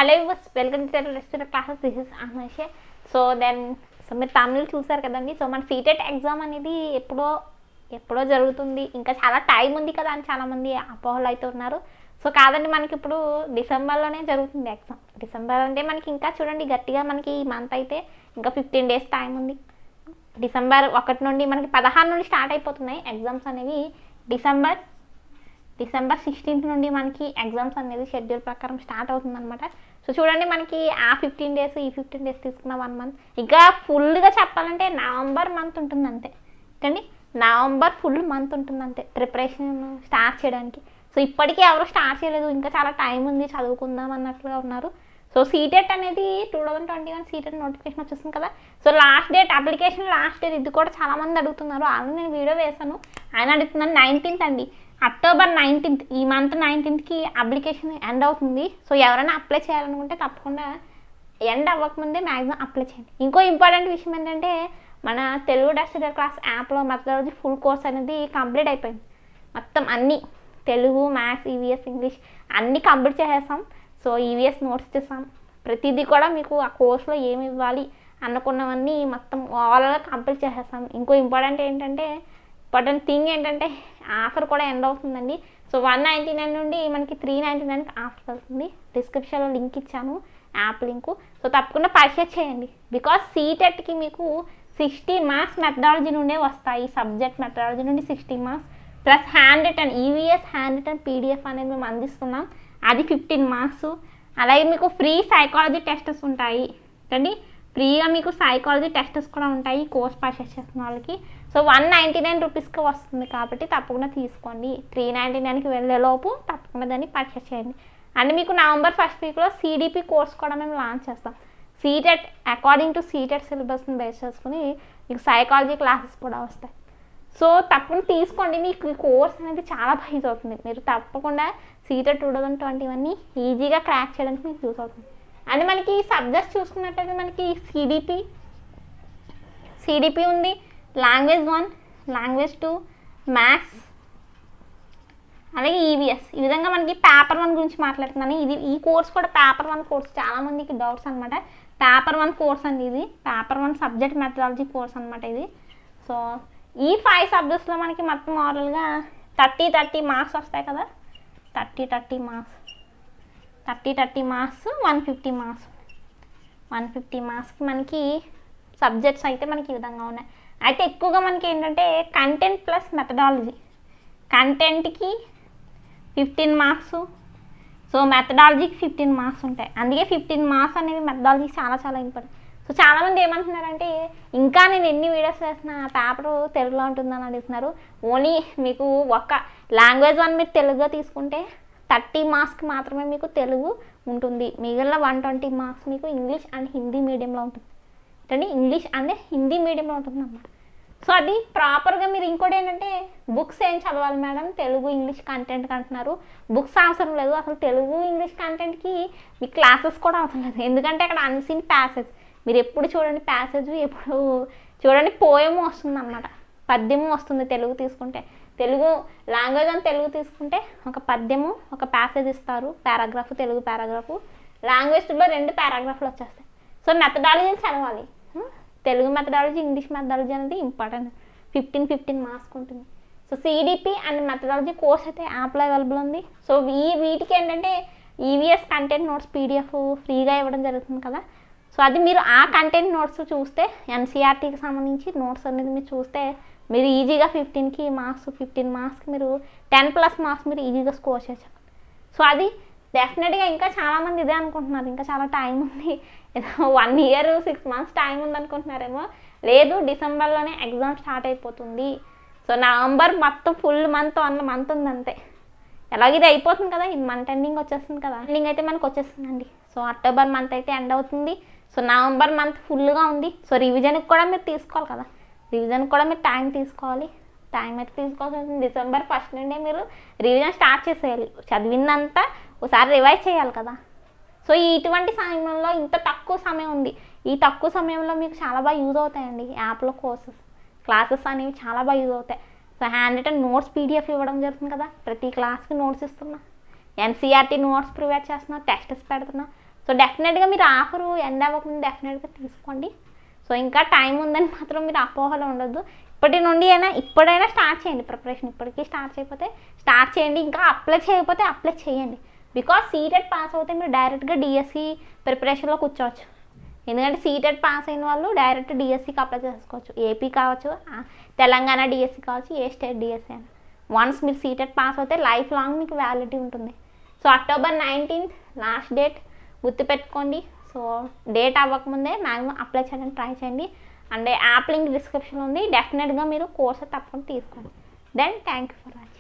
hello యూస్ welcome to restaurant classes this is అహ్మషే so then so మీరు తమిళ్ చూసారు కదండి సో మన సీటెట్ ఎగ్జామ్ అనేది ఎప్పుడో ఎప్పుడో జరుగుతుంది ఇంకా చాలా టైం ఉంది కదా అని చాలామంది అపోహలు అయితే ఉన్నారు సో కాదండి మనకి ఇప్పుడు డిసెంబర్లోనే జరుగుతుంది ఎగ్జామ్ డిసెంబర్ అంటే మనకి ఇంకా చూడండి గట్టిగా మనకి ఈ మంత్ అయితే ఇంకా ఫిఫ్టీన్ డేస్ టైం ఉంది డిసెంబర్ ఒకటి నుండి మనకి పదహారు నుండి స్టార్ట్ అయిపోతున్నాయి ఎగ్జామ్స్ అనేవి డిసెంబర్ డిసెంబర్ సిక్స్టీన్త్ నుండి మనకి ఎగ్జామ్స్ అనేది షెడ్యూల్ ప్రకారం స్టార్ట్ అవుతుంది అనమాట సో చూడండి మనకి ఆ ఫిఫ్టీన్ డేస్ ఈ ఫిఫ్టీన్ డేస్ తీసుకున్న వన్ మంత్ ఇంకా ఫుల్గా చెప్పాలంటే నవంబర్ మంత్ ఉంటుంది అంతే కానీ నవంబర్ ఫుల్ మంత్ ఉంటుంది అంతే ప్రిపరేషన్ స్టార్ట్ చేయడానికి సో ఇప్పటికీ ఎవరు స్టార్ట్ చేయలేదు ఇంకా చాలా టైం ఉంది చదువుకుందాం అన్నట్లుగా ఉన్నారు సో సీటెట్ అనేది two thousand twenty one CTET notification వచ్చేసింది కదా so last date application last date ఇది కూడా చాలా మంది అడుగుతున్నారు ఆల్రెడీ నేను వీడియో వేశాను ఆయన అడుగుతున్నాను నైన్టీన్త్ అండి అక్టోబర్ నైన్టీన్త్ ఈ మంత్ నైన్టీన్త్కి అప్లికేషన్ ఎండ్ అవుతుంది సో ఎవరైనా అప్లై చేయాలనుకుంటే తప్పకుండా ఎండ్ అవ్వకముందే మ్యాక్సిమం అప్లై చేయండి ఇంకో ఇంపార్టెంట్ విషయం ఏంటంటే మన తెలుగు డెస్టర్ క్లాస్ యాప్లో మెథడాలజీ ఫుల్ కోర్స్ అనేది కంప్లీట్ అయిపోయింది మొత్తం అన్నీ తెలుగు మ్యాథ్స్ ఈవీఎస్ ఇంగ్లీష్ అన్నీ కంప్లీట్ చేసేసాం సో ఈవీఎస్ నోట్స్ ఇచ్చేసాం ప్రతిదీ కూడా మీకు ఆ కోర్స్లో ఏమి ఇవ్వాలి అనుకున్నవన్నీ మొత్తం ఓవరాల్గా కంప్లీట్ చేసేసాం ఇంకో ఇంపార్టెంట్ ఏంటంటే ఇంపార్టెంట్ థింగ్ ఏంటంటే ఆఫర్ కూడా ఎండ్ అవుతుందండి సో వన్ నైంటీ నైన్ నుండి మనకి త్రీ నైంటీ నైన్కి ఆఫర్ వెళ్తుంది డిస్క్రిప్షన్లో లింక్ ఇచ్చాను యాప్ లింకు సో తప్పకుండా పర్చేస్ చేయండి బికాస్ సీటెట్కి మీకు సిక్స్టీ మార్క్స్ మెథడాలజీ నుండే వస్తాయి సబ్జెక్ట్ మెథడాలజీ నుండి sixty marks plus hand written EVS hand written PDF అనేది మేము అందిస్తున్నాం అది ఫిఫ్టీన్ మార్క్స్ అలాగే మీకు ఫ్రీ సైకాలజీ టెస్టెస్ ఉంటాయి అండి ఫ్రీగా మీకు సైకాలజీ టెస్టెస్ కూడా ఉంటాయి కోర్స్ పర్చేస్ చేస్తున్న వాళ్ళకి సో వన్ నైంటీ నైన్ రూపీస్కి వస్తుంది కాబట్టి తప్పకుండా తీసుకోండి త్రీ నైంటీ నైన్కి వెళ్ళేలోపు తప్పకుండా దాన్ని పర్చేస్ చేయండి అండ్ మీకు నవంబర్ ఫస్ట్ వీక్లో సిడిపి కోర్స్ కూడా మేము లాంచ్ చేస్తాం సీటెట్ అకార్డింగ్ టు సీటెట్ సిలబస్ని బేస్ చేసుకుని మీకు సైకాలజీ క్లాసెస్ కూడా వస్తాయి సో తప్పకుండా తీసుకోండి మీకు ఈ కోర్స్ అనేది చాలా బాగా యూజ్ అవుతుంది మీరు తప్పకుండా సీటెట్ టూ థౌజండ్ ట్వంటీ వన్ని ఈజీగా క్రాక్ చేయడానికి మీకు యూజ్ అవుతుంది అండ్ మనకి సబ్జెక్ట్స్ చూసుకున్నట్టయితే మనకి సిడిపి సిడిపి ఉంది language one language two maths అలాగే ఈవీఎస్ ఈ విధంగా మనకి పేపర్ వన్ గురించి మాట్లాడుతున్నాను ఇది ఈ కోర్స్ కూడా పేపర్ వన్ కోర్స్ చాలామందికి డౌట్స్ అనమాట పేపర్ వన్ కోర్స్ అండి ఇది paper one subject methodology course అనమాట ఇది సో ఈ ఫైవ్ సబ్జెక్ట్స్లో మనకి మొత్తం ఓవరాల్గా థర్టీ థర్టీ మార్క్స్ వస్తాయి కదా thirty thirty marks thirty thirty marks one fifty marks one fifty మార్క్స్కి మనకి సబ్జెక్ట్స్ అయితే మనకి ఈ విధంగా ఉన్నాయి అయితే ఎక్కువగా మనకి ఏంటంటే కంటెంట్ ప్లస్ మెథడాలజీ కంటెంట్కి ఫిఫ్టీన్ మార్క్స్ సో మెథడాలజీకి ఫిఫ్టీన్ మార్క్స్ ఉంటాయి అందుకే ఫిఫ్టీన్ మార్క్స్ అనేవి మెథడాలజీకి చాలా చాలా ఇంపార్టెంట్ సో చాలామంది ఏమంటున్నారంటే ఇంకా నేను ఎన్ని వీడియోస్ వేసిన ఆ పేపర్ తెలుగులో ఉంటుందని అడుగుతున్నారు ఓన్లీ మీకు ఒక లాంగ్వేజ్ వన్ మీరు తెలుగుగా తీసుకుంటే థర్టీ మార్క్స్కి మాత్రమే మీకు తెలుగు ఉంటుంది మిగిలిన వన్ ట్వంటీ మార్క్స్ మీకు ఇంగ్లీష్ అండ్ హిందీ మీడియంలో ఉంటుంది అంటే ఇంగ్లీష్ అంటే హిందీ మీడియంలో ఉంటుంది అన్నమాట సో అది ప్రాపర్గా మీరు ఇంకోటి ఏంటంటే బుక్స్ ఏం చదవాలి మేడం తెలుగు ఇంగ్లీష్ కంటెంట్ అంటున్నారు బుక్స్ అవసరం లేదు అసలు తెలుగు ఇంగ్లీష్ కంటెంట్కి మీ క్లాసెస్ కూడా అవసరం లేదు ఎందుకంటే అక్కడ అన్సీన్ ప్యాసేజ్ మీరు ఎప్పుడు చూడండి ప్యాసేజ్ ఎప్పుడు చూడండి పోయము వస్తుంది అనమాట పద్యము వస్తుంది తెలుగు తీసుకుంటే తెలుగు లాంగ్వేజ్ అని తెలుగు తీసుకుంటే ఒక పద్యము ఒక ప్యాసేజ్ ఇస్తారు పారాగ్రాఫ్ తెలుగు పారాగ్రాఫ్ లాంగ్వేజ్లో రెండు పారాగ్రాఫ్లు వచ్చేస్తాయి సో మెథడాలజీ చదవాలి తెలుగు మెథడాలజీ ఇంగ్లీష్ మెథడాలజీ అనేది ఇంపార్టెంట్ ఫిఫ్టీన్ ఫిఫ్టీన్ మార్క్స్ ఉంటుంది so CDP and methodology course అయితే యాప్లో అవైలబుల్ ఉంది సో ఈ వీటికి ఏంటంటే ఈవీఎస్ కంటెంట్ నోట్స్ పీడిఎఫ్ ఫ్రీగా ఇవ్వడం జరుగుతుంది కదా సో అది మీరు ఆ కంటెంట్ నోట్స్ చూస్తే ఎన్సీఆర్టీకి సంబంధించి నోట్స్ అనేది మీరు చూస్తే మీరు ఈజీగా ఫిఫ్టీన్కి మార్క్స్ ఫిఫ్టీన్ మార్క్స్కి మీరు టెన్ ప్లస్ మార్క్స్ మీరు ఈజీగా స్కోర్ చేయొచ్చు సో అది డెఫినెట్గా ఇంకా చాలామంది ఇదే అనుకుంటున్నారు ఇంకా చాలా టైం ఉంది ఏదో one year six months time ఉంది అనుకుంటున్నారేమో లేదు డిసెంబర్లోనే ఎగ్జామ్ స్టార్ట్ అయిపోతుంది సో నవంబర్ మొత్తం ఫుల్ మంత్ వన్ మంత్ ఉంది అంతే ఎలాగ ఇది అయిపోతుంది కదా ఇది మంత్ ఎండింగ్ వచ్చేస్తుంది కదా ఎండింగ్ అయితే మనకు వచ్చేస్తుందండి సో అక్టోబర్ మంత్ అయితే ఎండ్ అవుతుంది సో నవంబర్ మంత్ ఫుల్గా ఉంది సో రివిజన్కి కూడా మీరు తీసుకోవాలి కదా రివిజన్ కూడా మీరు టైం తీసుకోవాలి టైం అయితే తీసుకోవాల్సి ఉంటుంది డిసెంబర్ ఫస్ట్ నుండే మీరు రివిజన్ స్టార్ట్ చేసేయాలి చదివిందంతా ఒకసారి రివైజ్ చేయాలి కదా సో ఈ ఇటువంటి సమయంలో ఇంత తక్కువ సమయం ఉంది ఈ తక్కువ సమయంలో మీకు చాలా బాగా యూజ్ అవుతాయండి యాప్లో కోర్సెస్ క్లాసెస్ అనేవి చాలా బాగా యూజ్ అవుతాయి so hand written notes PDF ఇవ్వడం జరుగుతుంది కదా ప్రతి క్లాస్కి నోట్స్ ఇస్తున్నా ఎన్సీఆర్టీ నోట్స్ ప్రిపేర్ చేస్తున్నా టెస్ట్స్ పెడుతున్నా సో సో డెఫినెట్గా మీరు ఆఫర్ ఎండ్ అవ్వకముందు డెఫినెట్గా తీసుకోండి సో ఇంకా టైం ఉందని మాత్రం మీరు అపోహలో ఉండొద్దు ఇప్పటి నుండి అయినా ఇప్పుడైనా స్టార్ట్ చేయండి ప్రిపరేషన్ ఇప్పటికీ స్టార్ట్ చేయకపోతే స్టార్ట్ చేయండి ఇంకా అప్లై చేయకపోతే అప్లై చేయండి బికాస్ సీటెడ్ పాస్ అవుతే మీరు డైరెక్ట్గా డిఎస్సి ప్రిపరేషన్లో కూర్చోవచ్చు ఎందుకంటే సీటెడ్ పాస్ అయిన వాళ్ళు డైరెక్ట్ డిఎస్సికి అప్లై చేసుకోవచ్చు ఏపీ కావచ్చు ఆ, తెలంగాణ డిఎస్సి కావచ్చు ఏ స్టేట్ డిఎస్సి అయినా వన్స్ మీరు సీటెడ్ పాస్ అవుతే లైఫ్ లాంగ్ మీకు వ్యాలిడిటీ ఉంటుంది so October nineteenth last date గుర్తుపెట్టుకోండి సో డేట్ అవ్వకముందే మ్యాక్సిమం అప్లై చేయడానికి ట్రై చేయండి అండ్ యాప్ లింక్ డిస్క్రిప్షన్ ఉంది డెఫినెట్గా మీరు కోర్స్ తప్పకుండా తీసుకోండి then thank you for watching